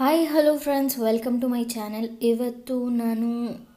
hi hello friends welcome to my channel ಇವತ್ತು ನಾನು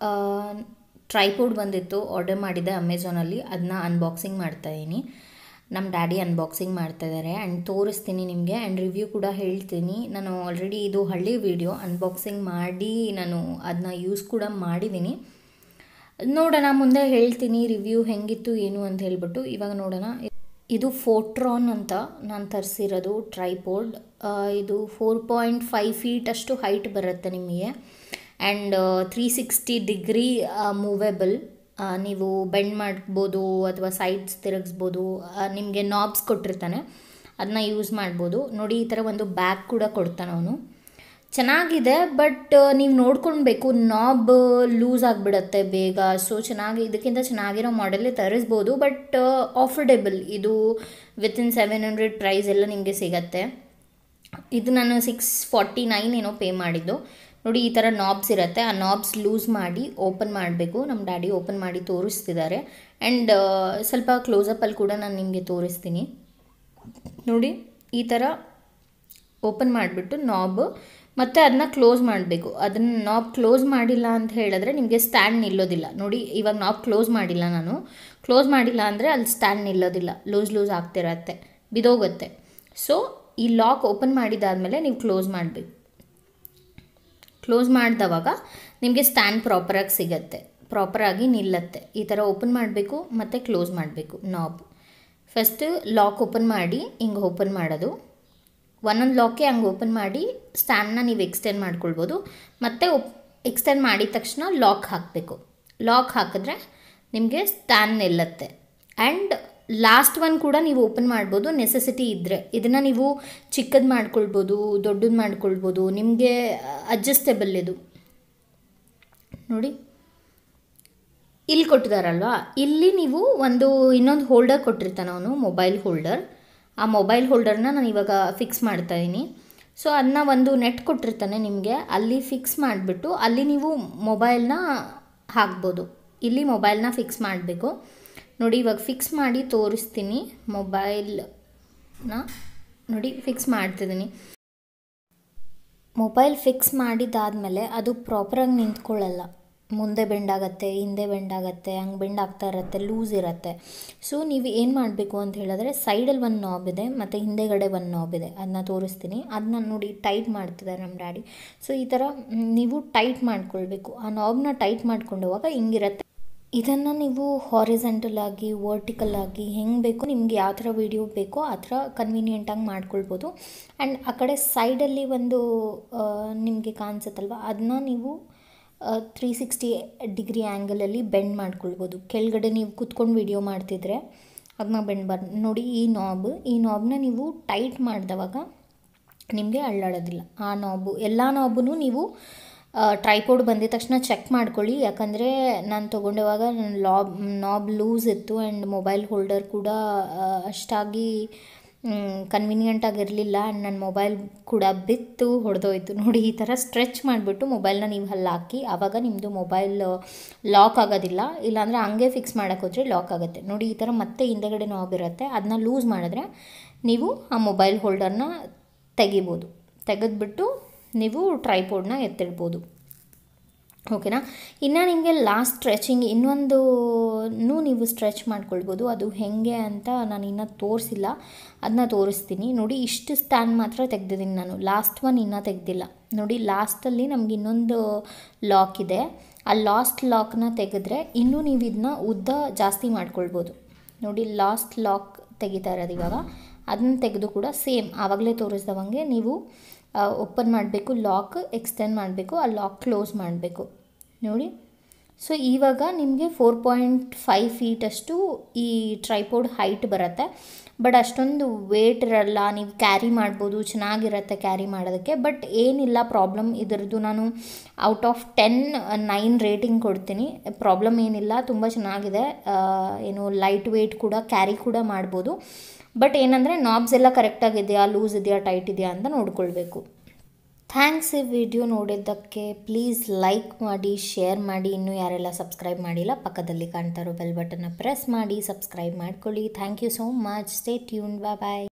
tripod ಬಂದಿತ್ತು ಆರ್ಡರ್ ಮಾಡಿದ್ದೆ ಅಮೆಝಾನಲ್ಲಿ ಅದನ್ನ ಅನ್ಬಾಕ್ಸಿಂಗ್ ಮಾಡ್ತಾಯಿದ್ದೀನಿ ನಮ್ಮ ಡ್ಯಾಡಿ ಅನ್ಬಾಕ್ಸಿಂಗ್ ಮಾಡ್ತಾಯಿದ್ದಾರೆ ಆ್ಯಂಡ್ ತೋರಿಸ್ತೀನಿ ನಿಮಗೆ ಆ್ಯಂಡ್ ರಿವ್ಯೂ ಕೂಡ ಹೇಳ್ತೀನಿ ನಾನು ಆಲ್ರೆಡಿ ಇದು ಹಳ್ಳಿ ವಿಡಿಯೋ ಅನ್ಬಾಕ್ಸಿಂಗ್ ಮಾಡಿ ನಾನು ಅದನ್ನ ಯೂಸ್ ಕೂಡ ಮಾಡಿದ್ದೀನಿ ನೋಡೋಣ ಮುಂದೆ ಹೇಳ್ತೀನಿ ರಿವ್ಯೂ ಹೆಂಗಿತ್ತು ಏನು ಅಂತ ಹೇಳ್ಬಿಟ್ಟು ಇವಾಗ ನೋಡೋಣ ಇದು ಫೋಟ್ರಾನ್ ಅಂತ ನಾನು ತರಿಸಿರೋದು ಟ್ರೈಪೋಡ್ ಇದು ಫೋರ್ ಪಾಯಿಂಟ್ ಫೈವ್ ಫೀಟ್ ಅಷ್ಟು ಹೈಟ್ ಬರುತ್ತೆ ನಿಮಗೆ and three sixty degree movable ನೀವು ಬೆಂಡ್ ಮಾಡ್ಬೋದು ಅಥವಾ ಸೈಡ್ಸ್ ತಿರುಗಿಸ್ಬೋದು ನಿಮಗೆ ನಾಬ್ಸ್ ಕೊಟ್ಟಿರ್ತಾನೆ ಅದನ್ನ ಯೂಸ್ ಮಾಡ್ಬೋದು ನೋಡಿ ಈ ಥರ ಒಂದು ಬ್ಯಾಗ್ ಕೂಡ ಕೊಡ್ತಾನೆ ಅವನು ಚೆನ್ನಾಗಿದೆ ಬಟ್ ನೀವು ನೋಡ್ಕೊಳ್ಬೇಕು ನಾಬ್ ಲೂಸ್ ಆಗಿಬಿಡತ್ತೆ ಬೇಗ ಸೊ ಚೆನ್ನಾಗಿ ಇದಕ್ಕಿಂತ ಚೆನ್ನಾಗಿರೋ ಮಾಡೆಲ್ಲೇ ತರಿಸ್ಬೋದು ಬಟ್ ಆಫರ್ಡೆಬಲ್ ಇದು ವಿತಿನ್ ಸೆವೆನ್ ಹಂಡ್ರೆಡ್ ಪ್ರೈಸ್ ಎಲ್ಲ ನಿಮಗೆ ಸಿಗತ್ತೆ ಇದು ನಾನು ಸಿಕ್ಸ್ ಫಾರ್ಟಿ ನೈನ್ ಏನೋ ಪೇ ಮಾಡಿದ್ದು ನೋಡಿ ಈ ಥರ ನಾಬ್ಸ್ ಇರುತ್ತೆ ಆ ನಾಬ್ಸ್ ಲೂಸ್ ಮಾಡಿ ಓಪನ್ ಮಾಡಬೇಕು ನಮ್ಮ ಡ್ಯಾಡಿ ಓಪನ್ ಮಾಡಿ ತೋರಿಸ್ತಿದ್ದಾರೆ ಆ್ಯಂಡ್ ಸ್ವಲ್ಪ ಕ್ಲೋಸಪ್ಪಲ್ಲಿ ಕೂಡ ನಾನು ನಿಮಗೆ ತೋರಿಸ್ತೀನಿ ನೋಡಿ ಈ ಥರ ಓಪನ್ ಮಾಡಿಬಿಟ್ಟು ನಾಬ್ ಮತ್ತು ಅದನ್ನ ಕ್ಲೋಸ್ ಮಾಡಬೇಕು ಅದನ್ನು ನಾಬ್ ಕ್ಲೋಸ್ ಮಾಡಿಲ್ಲ ಅಂತ ಹೇಳಿದ್ರೆ ನಿಮಗೆ ಸ್ಟ್ಯಾಂಡ್ ನಿಲ್ಲೋದಿಲ್ಲ ನೋಡಿ ಇವಾಗ ನಾಬ್ ಕ್ಲೋಸ್ ಮಾಡಿಲ್ಲ ನಾನು ಕ್ಲೋಸ್ ಮಾಡಿಲ್ಲ ಅಂದರೆ ಅಲ್ಲಿ ಸ್ಟ್ಯಾಂಡ್ ನಿಲ್ಲೋದಿಲ್ಲ ಲೂಸ್ ಲೂಸ್ ಆಗ್ತಿರತ್ತೆ ಬಿದೋಗುತ್ತೆ ಸೊ ಈ ಲಾಕ್ ಓಪನ್ ಮಾಡಿದಾದಮೇಲೆ ನೀವು ಕ್ಲೋಸ್ ಮಾಡಬೇಕು ಕ್ಲೋಸ್ ಮಾಡಿದವಾಗ ನಿಮಗೆ ಸ್ಟ್ಯಾಂಡ್ ಪ್ರಾಪರಾಗಿ ಸಿಗತ್ತೆ ಪ್ರಾಪರಾಗಿ ನಿಲ್ಲತ್ತೆ ಈ ಥರ ಓಪನ್ ಮಾಡಬೇಕು ಮತ್ತು ಕ್ಲೋಸ್ ಮಾಡಬೇಕು ನಾಬ್ ಫಸ್ಟ್ ಲಾಕ್ ಓಪನ್ ಮಾಡಿ ಹಿಂಗೆ ಓಪನ್ ಮಾಡೋದು ಒಂದೊಂದು ಲಾಕೆ ಹಂಗೆ ಓಪನ್ ಮಾಡಿ ಸ್ಟ್ಯಾಂಡ್ನ ನೀವು ಎಕ್ಸ್ಟೆಂಡ್ ಮಾಡ್ಕೊಳ್ಬೋದು ಮತ್ತು ಒಪ್ ಎಕ್ಸ್ಟೆಂಡ್ ಮಾಡಿದ ತಕ್ಷಣ ಲಾಕ್ ಹಾಕಬೇಕು ಲಾಕ್ ಹಾಕಿದ್ರೆ ನಿಮಗೆ ಸ್ಟ್ಯಾಂಡ್ ನಿಲ್ಲತ್ತೆ ಆ್ಯಂಡ್ ಲಾಸ್ಟ್ ಒನ್ ಕೂಡ ನೀವು ಓಪನ್ ಮಾಡ್ಬೋದು ನೆಸೆಸಿಟಿ ಇದ್ದರೆ ಇದನ್ನು ನೀವು ಚಿಕ್ಕದು ಮಾಡ್ಕೊಳ್ಬೋದು ದೊಡ್ಡದು ಮಾಡ್ಕೊಳ್ಬೋದು ನಿಮಗೆ ಅಡ್ಜಸ್ಟೇಬಲ್ ಇದು ನೋಡಿ ಇಲ್ಲಿ ಕೊಟ್ಟಿದಾರಲ್ವಾ ಇಲ್ಲಿ ನೀವು ಒಂದು ಇನ್ನೊಂದು ಹೋಲ್ಡರ್ ಕೊಟ್ಟಿರ್ತಾನೆ ಅವನು ಮೊಬೈಲ್ ಹೋಲ್ಡರ್ ಆ ಮೊಬೈಲ್ ಹೋಲ್ಡರ್ನ ನಾನು ಇವಾಗ ಫಿಕ್ಸ್ ಮಾಡ್ತಾಯಿದ್ದೀನಿ ಸೊ ಅದನ್ನ ಒಂದು ನೆಟ್ ಕೊಟ್ಟಿರ್ತಾನೆ ನಿಮಗೆ ಅಲ್ಲಿ ಫಿಕ್ಸ್ ಮಾಡಿಬಿಟ್ಟು ಅಲ್ಲಿ ನೀವು ಮೊಬೈಲ್ನ ಹಾಕ್ಬೋದು ಇಲ್ಲಿ ಮೊಬೈಲ್ನ ಫಿಕ್ಸ್ ಮಾಡಬೇಕು ನೋಡಿ ಇವಾಗ ಫಿಕ್ಸ್ ಮಾಡಿ ತೋರಿಸ್ತೀನಿ ಮೊಬೈಲ್ನ ನೋಡಿ ಫಿಕ್ಸ್ ಮಾಡ್ತಿದ್ದೀನಿ ಮೊಬೈಲ್ ಫಿಕ್ಸ್ ಮಾಡಿದ್ದಾದಮೇಲೆ ಅದು ಪ್ರಾಪರಾಗಿ ನಿಂತ್ಕೊಳ್ಳಲ್ಲ ಮುಂದೆ ಬೆಂಡಾಗತ್ತೆ ಹಿಂದೆ ಬೆಂಡಾಗತ್ತೆ ಹಂಗೆ ಬೆಂಡ್ ಆಗ್ತಾ ಇರತ್ತೆ ಲೂಸ್ ಇರುತ್ತೆ ಸೊ ನೀವು ಏನು ಮಾಡಬೇಕು ಅಂತ ಹೇಳಿದ್ರೆ ಸೈಡಲ್ಲಿ ಒಂದು ನಾಬ್ ಇದೆ ಮತ್ತು ಹಿಂದೆಗಡೆ ಒಂದು ನಾಬ್ ಇದೆ ಅದನ್ನ ತೋರಿಸ್ತೀನಿ ಅದನ್ನ ನೋಡಿ ಟೈಟ್ ಮಾಡ್ತಿದ್ದಾರೆ ನಮ್ಮ ಡ್ಯಾಡಿ ಸೊ ಈ ಥರ ನೀವು ಟೈಟ್ ಮಾಡ್ಕೊಳ್ಬೇಕು ಆ ನಾಬ್ನ ಟೈಟ್ ಮಾಡ್ಕೊಂಡೋವಾಗ ಹಿಂಗಿರತ್ತೆ ಇದನ್ನು ನೀವು ಹಾರಿಸೆಂಟಲ್ ಆಗಿ ವರ್ಟಿಕಲ್ ಆಗಿ ಹೆಂಗೆ ಬೇಕು ನಿಮ್ಗೆ ಯಾವ ಥರ ವೀಡಿಯೋ ಬೇಕೋ ಆ ಥರ ಕನ್ವೀನಿಯೆಂಟಾಗಿ ಮಾಡ್ಕೊಳ್ಬೋದು ಆ್ಯಂಡ್ ಆ ಕಡೆ ಸೈಡಲ್ಲಿ ಒಂದು ನಿಮಗೆ ಕಾಣಿಸುತ್ತಲ್ವ ಅದನ್ನ ನೀವು ತ್ರೀ ಸಿಕ್ಸ್ಟಿ ಡಿಗ್ರಿ ಆ್ಯಂಗಲಲ್ಲಿ ಬೆಂಡ್ ಮಾಡ್ಕೊಳ್ಬೋದು ಕೆಳಗಡೆ ನೀವು ಕುತ್ಕೊಂಡು ವಿಡಿಯೋ ಮಾಡ್ತಿದ್ರೆ ಅದನ್ನ ಬೆಂಡ್ ಬರ್ ನೋಡಿ ಈ ನಾಬ್ ಈ ನಾಬ್ನ ನೀವು ಟೈಟ್ ಮಾಡಿದವಾಗ ನಿಮಗೆ ಅಳ್ಳಾಡೋದಿಲ್ಲ ಆ ನಾಬು ಎಲ್ಲ ನಾಬೂ ನೀವು ಟ್ರೈಪೋಡ್ ಬಂದಿದ ತಕ್ಷಣ ಚೆಕ್ ಮಾಡ್ಕೊಳ್ಳಿ ಯಾಕಂದರೆ ನಾನು ತೊಗೊಂಡವಾಗ ನನ್ನ ಲಾಬ್ ನಾಬ್ ಲೂಸ್ ಇತ್ತು ಆ್ಯಂಡ್ ಮೊಬೈಲ್ ಹೋಲ್ಡರ್ ಕೂಡ ಅಷ್ಟಾಗಿ ಕನ್ವೀನಿಯೆಂಟ್ ಆಗಿರಲಿಲ್ಲ ಆ್ಯಂಡ್ ನನ್ನ ಮೊಬೈಲ್ ಕೂಡ ಬಿತ್ತು ಹೊಡೆದೋಯ್ತು ನೋಡಿ ಈ ಥರ ಸ್ಟ್ರೆಚ್ ಮಾಡಿಬಿಟ್ಟು ಮೊಬೈಲ್ನ ನೀವು ಅಲ್ಲಿ ಹಾಕಿ ಆವಾಗ ನಿಮ್ಮದು ಮೊಬೈಲ್ ಲಾಕ್ ಆಗೋದಿಲ್ಲ ಇಲ್ಲಾಂದರೆ ಹಂಗೆ ಫಿಕ್ಸ್ ಮಾಡೋಕ್ಕೆ ಹೋದರೆ ಲಾಕ್ ಆಗುತ್ತೆ ನೋಡಿ ಈ ಥರ ಮತ್ತೆ ಹಿಂದೆಗಡೆ ನಾಬ್ ಇರುತ್ತೆ ಅದನ್ನ ಲೂಸ್ ಮಾಡಿದ್ರೆ ನೀವು ಆ ಮೊಬೈಲ್ ಹೋಲ್ಡರ್ನ ತೆಗಿಬೋದು ತೆಗೆದ್ಬಿಟ್ಟು ನೀವು ಟ್ರೈಪೋಡ್ನ ಎತ್ತಿಡ್ಬೋದು ಓಕೆನಾ ಇನ್ನು ನಿಮಗೆ ಲಾಸ್ಟ್ ಸ್ಟ್ರೆಚಿಂಗ್ ಇನ್ನೊಂದು ನೀವು ಸ್ಟ್ರೆಚ್ ಮಾಡ್ಕೊಳ್ಬೋದು ಅದು ಹೇಗೆ ಅಂತ ನಾನು ಇನ್ನೂ ತೋರಿಸಿಲ್ಲ ಅದನ್ನ ತೋರಿಸ್ತೀನಿ ನೋಡಿ ಇಷ್ಟು ಸ್ಟ್ಯಾಂಡ್ ಮಾತ್ರ ತೆಗ್ದಿದ್ದೀನಿ ನಾನು ಲಾಸ್ಟ್ ಒನ್ ಇನ್ನೂ ತೆಗ್ದಿಲ್ಲ ನೋಡಿ ಲಾಸ್ಟಲ್ಲಿ ನಮ್ಗೆ ಇನ್ನೊಂದು ಲಾಕ್ ಇದೆ ಆ ಲಾಸ್ಟ್ ಲಾಕ್ನ ತೆಗೆದ್ರೆ ಇನ್ನೂ ನೀವು ಇದನ್ನ ಉದ್ದ ಜಾಸ್ತಿ ಮಾಡ್ಕೊಳ್ಬೋದು ನೋಡಿ ಲಾಸ್ಟ್ ಲಾಕ್ ತೆಗಿತಾ ಇರೋದು ಇವಾಗ ಅದನ್ನ ತೆಗೆದು ಕೂಡ ಸೇಮ್ ಆವಾಗಲೇ ತೋರಿಸ್ದವಂಗೆ ನೀವು ಓಪನ್ ಮಾಡಬೇಕು ಲಾಕ್ ಎಕ್ಸ್ಟೆಂಡ್ ಮಾಡಬೇಕು ಆ ಲಾಕ್ ಕ್ಲೋಸ್ ಮಾಡಬೇಕು ನೋಡಿ ಸೊ ಇವಾಗ ನಿಮಗೆ ಫೋರ್ ಪಾಯಿಂಟ್ ಫೈವ್ ಫೀಟಷ್ಟು ಈ ಟ್ರೈಪೋಡ್ ಹೈಟ್ ಬರುತ್ತೆ ಬಟ್ ಅಷ್ಟೊಂದು ವೇಟ್ ಇರಲ್ಲ ನೀವು ಕ್ಯಾರಿ ಮಾಡ್ಬೋದು ಚೆನ್ನಾಗಿರುತ್ತೆ ಕ್ಯಾರಿ ಮಾಡೋದಕ್ಕೆ ಬಟ್ ಏನಿಲ್ಲ ಪ್ರಾಬ್ಲಮ್ ಇದರದ್ದು ನಾನು out of ten nine rating ಕೊಡ್ತೀನಿ ಪ್ರಾಬ್ಲಮ್ ಏನಿಲ್ಲ ತುಂಬ ಚೆನ್ನಾಗಿದೆ ಏನು ಲೈಟ್ ವೇಟ್ ಕೂಡ ಕ್ಯಾರಿ ಕೂಡ ಮಾಡ್ಬೋದು ಬಟ್ ಏನಂದರೆ ನಾಬ್ಸ್ ಎಲ್ಲ ಕರೆಕ್ಟಾಗಿದೆಯಾ ಲೂಸ್ ಇದೆಯಾ ಟೈಟ್ ಇದೆಯಾ ಅಂತ ನೋಡ್ಕೊಳ್ಬೇಕು ಥ್ಯಾಂಕ್ಸ್ ಈ ವಿಡಿಯೋ ನೋಡಿದ್ದಕ್ಕೆ ಪ್ಲೀಸ್ ಲೈಕ್ ಮಾಡಿ ಶೇರ್ ಮಾಡಿ ಇನ್ನೂ ಯಾರೆಲ್ಲ ಸಬ್ಸ್ಕ್ರೈಬ್ ಮಾಡಿಲ್ಲ ಪಕ್ಕದಲ್ಲಿ ಕಾಣ್ತಾ ಇರೋ ಬೆಲ್ ಬಟನ್ನ ಪ್ರೆಸ್ ಮಾಡಿ ಸಬ್ಸ್ಕ್ರೈಬ್ ಮಾಡ್ಕೊಳ್ಳಿ thank you so much stay tune bye bye